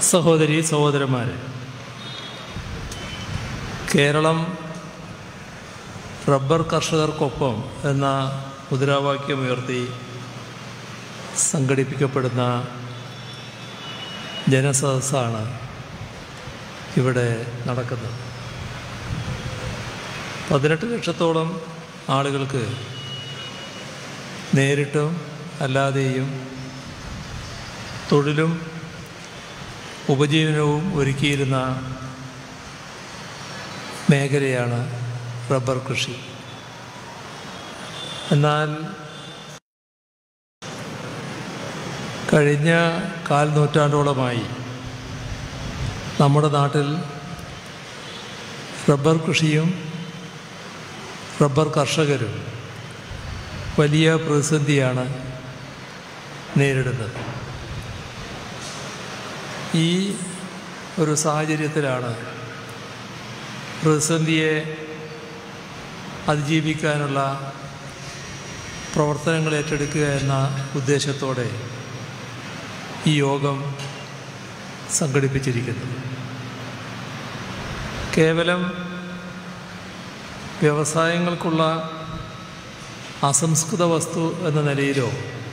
സഹോദരി സഹോദരന്മാരെ കേരളം റബ്ബർ കർഷകർക്കൊപ്പം എന്ന മുദ്രാവാക്യമുയർത്തി സംഘടിപ്പിക്കപ്പെടുന്ന ജനസദസ്സാണ് ഇവിടെ നടക്കുന്നത് പതിനെട്ട് ലക്ഷത്തോളം ആളുകൾക്ക് നേരിട്ടും അല്ലാതെയും തൊഴിലും ഉപജീവനവും ഒരുക്കിയിരുന്ന മേഖലയാണ് റബ്ബർ കൃഷി എന്നാൽ കഴിഞ്ഞ കാൽ നൂറ്റാണ്ടോളമായി നമ്മുടെ നാട്ടിൽ റബ്ബർ കൃഷിയും റബ്ബർ കർഷകരും വലിയ പ്രതിസന്ധിയാണ് നേരിടുന്നത് ഈ ഒരു സാഹചര്യത്തിലാണ് പ്രതിസന്ധിയെ അതിജീവിക്കാനുള്ള പ്രവർത്തനങ്ങൾ ഏറ്റെടുക്കുക എന്ന ഉദ്ദേശത്തോടെ ഈ യോഗം സംഘടിപ്പിച്ചിരിക്കുന്നത് കേവലം വ്യവസായങ്ങൾക്കുള്ള അസംസ്കൃത വസ്തു എന്ന നിലയിലോ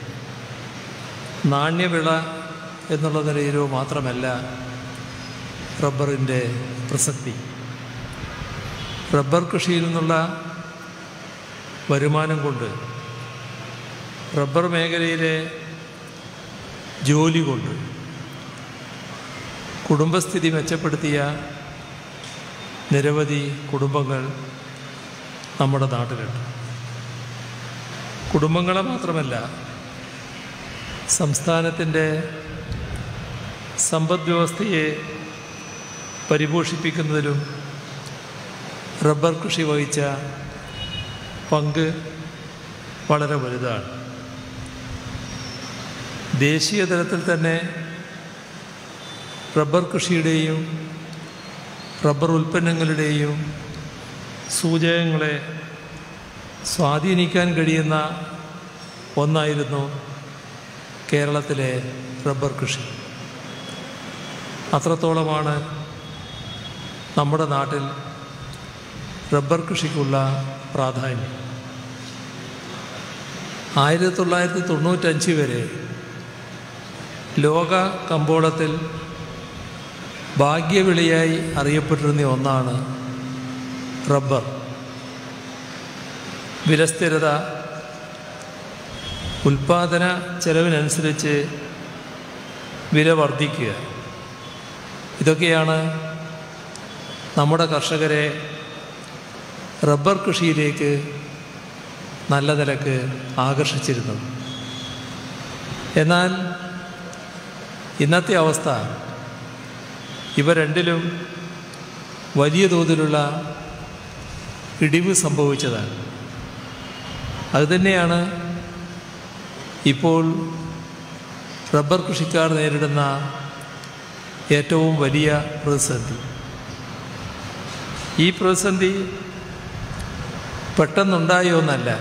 നാണ്യവിള എന്നുള്ള നിലയിലോ മാത്രമല്ല റബ്ബറിൻ്റെ പ്രസക്തി റബ്ബർ കൃഷിയിൽ നിന്നുള്ള വരുമാനം കൊണ്ട് റബ്ബർ മേഖലയിലെ ജോലി കൊണ്ട് കുടുംബസ്ഥിതി മെച്ചപ്പെടുത്തിയ നിരവധി കുടുംബങ്ങൾ നമ്മുടെ നാട്ടിലുണ്ട് കുടുംബങ്ങളെ മാത്രമല്ല സംസ്ഥാനത്തിൻ്റെ സമ്പദ് വ്യവസ്ഥയെ പരിപോഷിപ്പിക്കുന്നതിലും റബ്ബർ കൃഷി വഹിച്ച പങ്ക് വളരെ വലുതാണ് ദേശീയ തലത്തിൽ തന്നെ റബ്ബർ കൃഷിയുടെയും റബ്ബർ ഉൽപ്പന്നങ്ങളുടെയും സൂചകങ്ങളെ സ്വാധീനിക്കാൻ കഴിയുന്ന ഒന്നായിരുന്നു കേരളത്തിലെ റബ്ബർ കൃഷി അത്രത്തോളമാണ് നമ്മുടെ നാട്ടിൽ റബ്ബർ കൃഷിക്കുള്ള പ്രാധാന്യം ആയിരത്തി തൊള്ളായിരത്തി തൊണ്ണൂറ്റഞ്ച് വരെ ലോക കമ്പോളത്തിൽ ഭാഗ്യവിളിയായി അറിയപ്പെട്ടിരുന്ന ഒന്നാണ് റബ്ബർ വിലസ്ഥിരത ഉൽപാദന ചെലവിനനുസരിച്ച് വില വർദ്ധിക്കുക ഇതൊക്കെയാണ് നമ്മുടെ കർഷകരെ റബ്ബർ കൃഷിയിലേക്ക് നല്ല നിലക്ക് ആകർഷിച്ചിരുന്നത് എന്നാൽ ഇന്നത്തെ അവസ്ഥ ഇവ രണ്ടിലും വലിയ തോതിലുള്ള ഇടിവ് സംഭവിച്ചതാണ് അതുതന്നെയാണ് ഇപ്പോൾ റബ്ബർ കൃഷിക്കാർ നേരിടുന്ന ഏറ്റവും വലിയ പ്രതിസന്ധി ഈ പ്രതിസന്ധി പെട്ടെന്നുണ്ടായ ഒന്നല്ല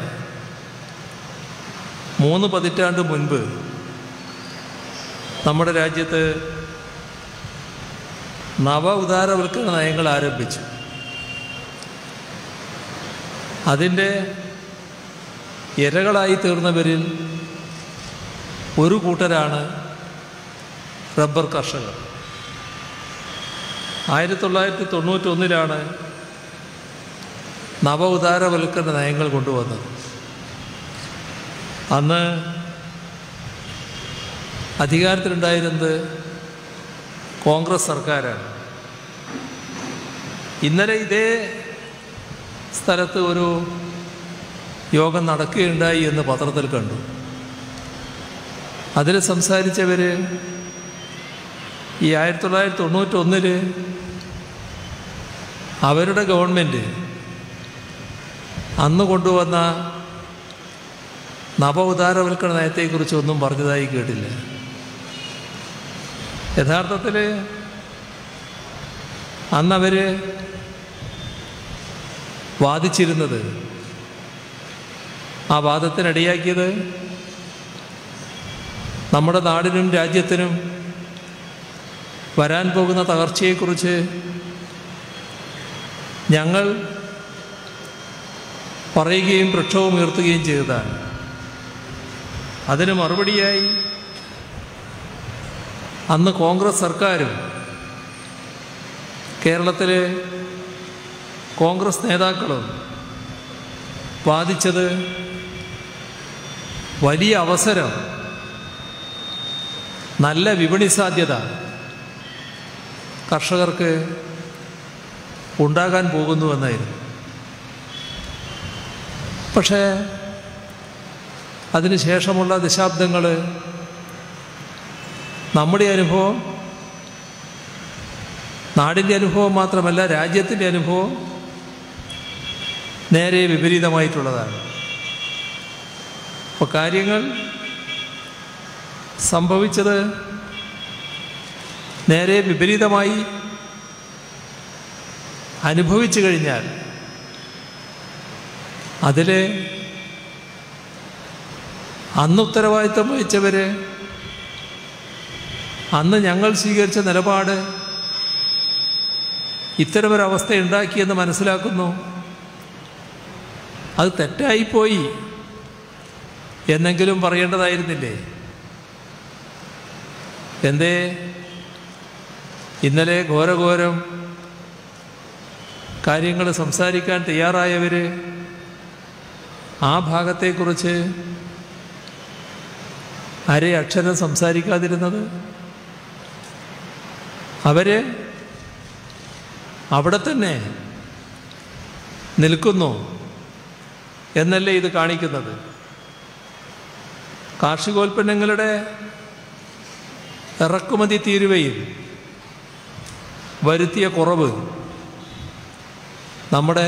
മൂന്ന് പതിറ്റാണ്ട് മുൻപ് നമ്മുടെ രാജ്യത്ത് നവ ഉദാരവൽക്കരണ നയങ്ങൾ ആരംഭിച്ചു അതിൻ്റെ ഇരകളായി തീർന്നവരിൽ ഒരു കൂട്ടരാണ് റബ്ബർ കർഷകർ ആയിരത്തി തൊള്ളായിരത്തി തൊണ്ണൂറ്റൊന്നിലാണ് നവ ഉദാരവൽക്കരണ നയങ്ങൾ കൊണ്ടുവന്നത് അന്ന് അധികാരത്തിലുണ്ടായിരുന്നത് കോൺഗ്രസ് സർക്കാരാണ് ഇന്നലെ ഇതേ സ്ഥലത്ത് ഒരു യോഗം നടക്കുകയുണ്ടായി എന്ന് പത്രത്തിൽ കണ്ടു അതിൽ സംസാരിച്ചവർ ഈ ആയിരത്തി തൊള്ളായിരത്തി തൊണ്ണൂറ്റൊന്നില് അവരുടെ ഗവൺമെൻറ് അന്ന് കൊണ്ടുവന്ന നവ ഉദാരവൽക്കരണ നയത്തെക്കുറിച്ചൊന്നും പറഞ്ഞതായി കേട്ടില്ല യഥാർത്ഥത്തിൽ അന്നവർ വാദിച്ചിരുന്നത് ആ വാദത്തിനിടയാക്കിയത് നമ്മുടെ നാടിനും രാജ്യത്തിനും വരാൻ പോകുന്ന തകർച്ചയെക്കുറിച്ച് ഞങ്ങൾ പറയുകയും വൃക്ഷവും ഉയർത്തുകയും ചെയ്തതാണ് അതിന് മറുപടിയായി അന്ന് കോൺഗ്രസ് സർക്കാരും കേരളത്തിലെ കോൺഗ്രസ് നേതാക്കളും വാദിച്ചത് വലിയ അവസരം നല്ല വിപണി സാധ്യത കർഷകർക്ക് ഉണ്ടാകാൻ പോകുന്നുവെന്നായിരുന്നു പക്ഷേ അതിനുശേഷമുള്ള ദശാബ്ദങ്ങൾ നമ്മുടെ അനുഭവം നാടിൻ്റെ അനുഭവം മാത്രമല്ല രാജ്യത്തിൻ്റെ അനുഭവം നേരെ വിപരീതമായിട്ടുള്ളതാണ് അപ്പോൾ കാര്യങ്ങൾ സംഭവിച്ചത് നേരെ വിപരീതമായി അനുഭവിച്ചു കഴിഞ്ഞാൽ അതിൽ അന്ന് ഉത്തരവാദിത്വം വഹിച്ചവർ അന്ന് ഞങ്ങൾ സ്വീകരിച്ച നിലപാട് ഇത്തരമൊരവസ്ഥ ഉണ്ടാക്കിയെന്ന് മനസ്സിലാക്കുന്നു അത് തെറ്റായിപ്പോയി എന്നെങ്കിലും പറയേണ്ടതായിരുന്നില്ലേ എന്തേ ഇന്നലെ ഘോരഘോരം കാര്യങ്ങൾ സംസാരിക്കാൻ തയ്യാറായവർ ആ ഭാഗത്തെക്കുറിച്ച് അരേ അക്ഷരം സംസാരിക്കാതിരുന്നത് അവര് അവിടെ തന്നെ നിൽക്കുന്നു എന്നല്ലേ ഇത് കാണിക്കുന്നത് കാർഷികോൽപ്പന്നങ്ങളുടെ ഇറക്കുമതി തീരുവയിൽ വരുത്തിയ കുറവ് നമ്മുടെ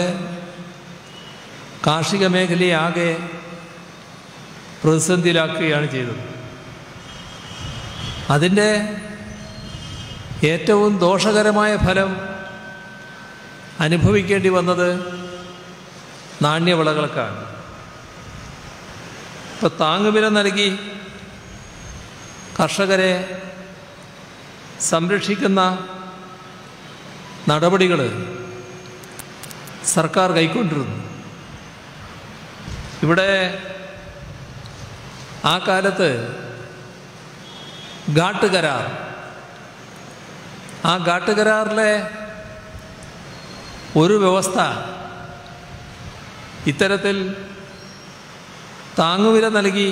കാർഷിക മേഖലയെ ആകെ പ്രതിസന്ധിയിലാക്കുകയാണ് ചെയ്തത് അതിൻ്റെ ഏറ്റവും ദോഷകരമായ ഫലം അനുഭവിക്കേണ്ടി വന്നത് നാണ്യവിളകൾക്കാണ് ഇപ്പോൾ താങ്ങുവില നൽകി കർഷകരെ സംരക്ഷിക്കുന്ന നടപടികൾ സർക്കാർ കൈക്കൊണ്ടിരുന്നു ഇവിടെ ആ കാലത്ത് ഘാട്ട് കരാർ ആ ഘാട്ട് കരാറിലെ ഒരു വ്യവസ്ഥ ഇത്തരത്തിൽ താങ്ങുവില നൽകി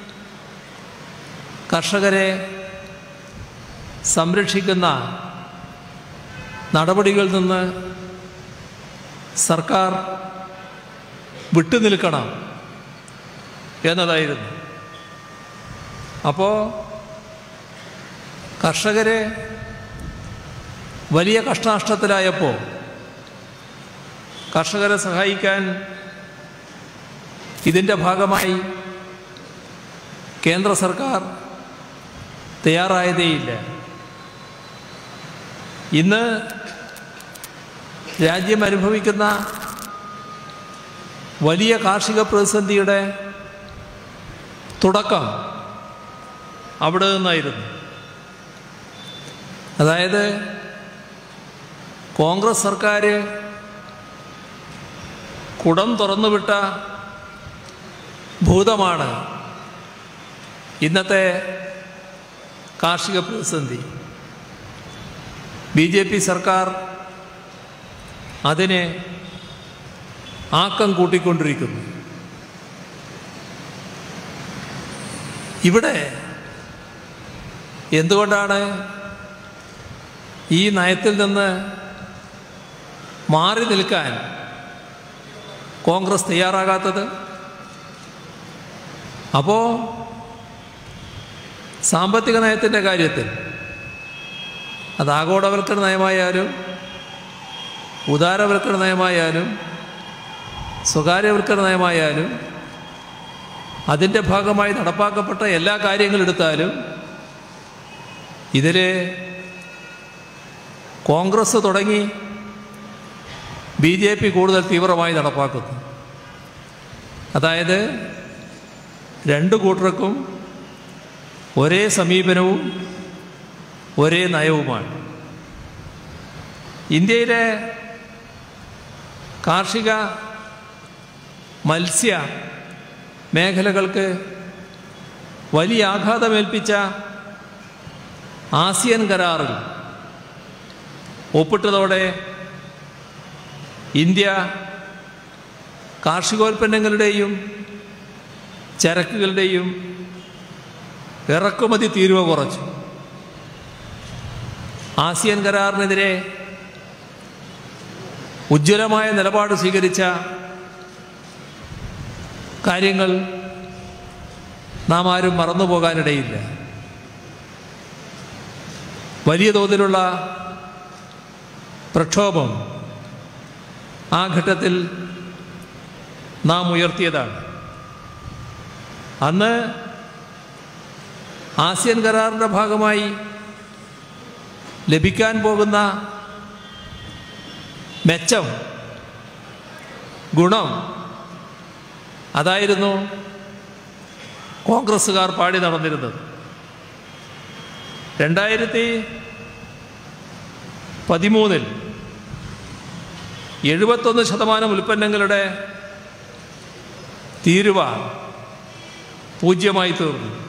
കർഷകരെ സംരക്ഷിക്കുന്ന നടപടികളിൽ നിന്ന് സർക്കാർ വിട്ടുനിൽക്കണം എന്നതായിരുന്നു അപ്പോൾ കർഷകരെ വലിയ കഷ്ടനഷ്ടത്തിലായപ്പോൾ കർഷകരെ സഹായിക്കാൻ ഇതിൻ്റെ ഭാഗമായി കേന്ദ്ര സർക്കാർ തയ്യാറായതേയില്ല ഇന്ന് രാജ്യം അനുഭവിക്കുന്ന വലിയ കാർഷിക പ്രതിസന്ധിയുടെ തുടക്കം അവിടെ നിന്നായിരുന്നു അതായത് കോൺഗ്രസ് സർക്കാർ കുടം തുറന്നുവിട്ട ഭൂതമാണ് ഇന്നത്തെ കാർഷിക പ്രതിസന്ധി ബി ജെ പി സർക്കാർ അതിനെ ആക്കം കൂട്ടിക്കൊണ്ടിരിക്കുന്നു ഇവിടെ എന്തുകൊണ്ടാണ് ഈ നയത്തിൽ നിന്ന് മാറി നിൽക്കാൻ കോൺഗ്രസ് തയ്യാറാകാത്തത് അപ്പോൾ സാമ്പത്തിക നയത്തിൻ്റെ കാര്യത്തിൽ അത് ആഗോളവൽക്കരണ നയമായാലും ഉദാരവൽക്കരണ നയമായാലും സ്വകാര്യവൽക്കരണ നയമായാലും അതിൻ്റെ ഭാഗമായി നടപ്പാക്കപ്പെട്ട എല്ലാ കാര്യങ്ങളെടുത്താലും ഇതിൽ കോൺഗ്രസ് തുടങ്ങി ബി ജെ പി കൂടുതൽ തീവ്രമായി നടപ്പാക്കുന്നു അതായത് രണ്ട് കൂട്ടർക്കും ഒരേ സമീപനവും ഒരേ നയവുമാണ് ഇന്ത്യയിലെ കാർഷിക മത്സ്യ മേഖലകൾക്ക് വലിയ ആഘാതമേൽപ്പിച്ച ആസിയൻ കരാറിൽ ഒപ്പിട്ടതോടെ ഇന്ത്യ കാർഷികോൽപ്പന്നങ്ങളുടെയും ചരക്കുകളുടെയും ഇറക്കുമതി തീരുവ കുറച്ചു ആസിയൻ കരാറിനെതിരെ ഉജ്ജ്വലമായ നിലപാട് സ്വീകരിച്ച കാര്യങ്ങൾ നാം ആരും മറന്നു പോകാനിടയില്ല വലിയ തോതിലുള്ള പ്രക്ഷോഭം ആ ഘട്ടത്തിൽ നാം ഉയർത്തിയതാണ് അന്ന് ആസിയൻ കരാറിൻ്റെ ഭാഗമായി ലഭിക്കാൻ പോകുന്ന മെച്ചം ഗുണം അതായിരുന്നു കോൺഗ്രസ്സുകാർ പാടി നടന്നിരുന്നത് രണ്ടായിരത്തി പതിമൂന്നിൽ എഴുപത്തൊന്ന് ശതമാനം ഉൽപ്പന്നങ്ങളുടെ തീരുവ പൂജ്യമായി തീർന്നു